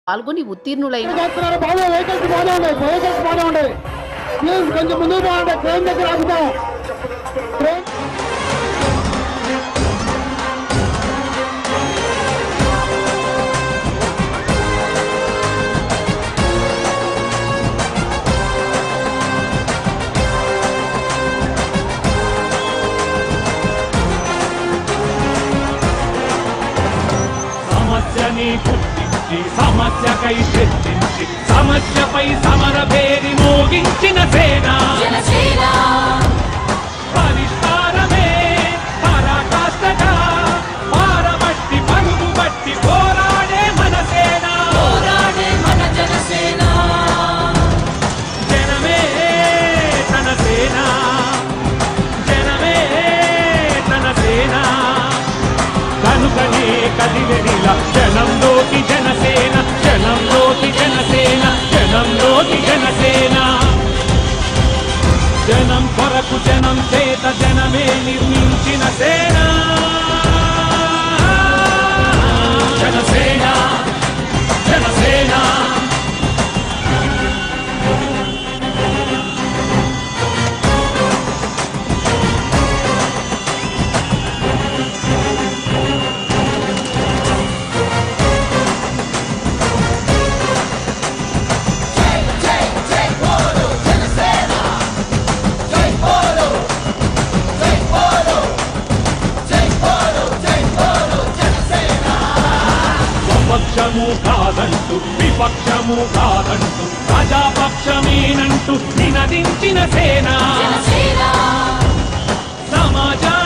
పాల్గొని ఉత్తీర్ణులైన చేస్తున్నారు బాగా వెహికల్స్ బాగానే ఉన్నాయి వెహికల్స్ బాగానే ఉన్నాయి ప్లీజ్ కొంచెం ముందుకు పోండి ట్రైన్ దగ్గర ఆగుతాం ట్రైన్ సమస్యని గుర్తించి సమస్యకై చర్చించి సమస్యపై సమర పేరి మోగించిన సేన పరిష్కారమే పరాకాష్ఠగా పారబట్టి పరుగు బట్టి పోరాడే మన సేన జనమే తన సేన జనమే తన సేన కనుకనే కదిలిలా జనంలోకి జనసేన జనంలోకి జనసేన జనంలోకి జనసేన జనం కొరకు జనం చేత జనమే నిర్మించిన సేన జనసేన జనసేన స్వపక్షము కాదంటూ విపక్షము కాదంటూ ప్రజాపక్షమేనంటూ నినదించిన సేన సమాజా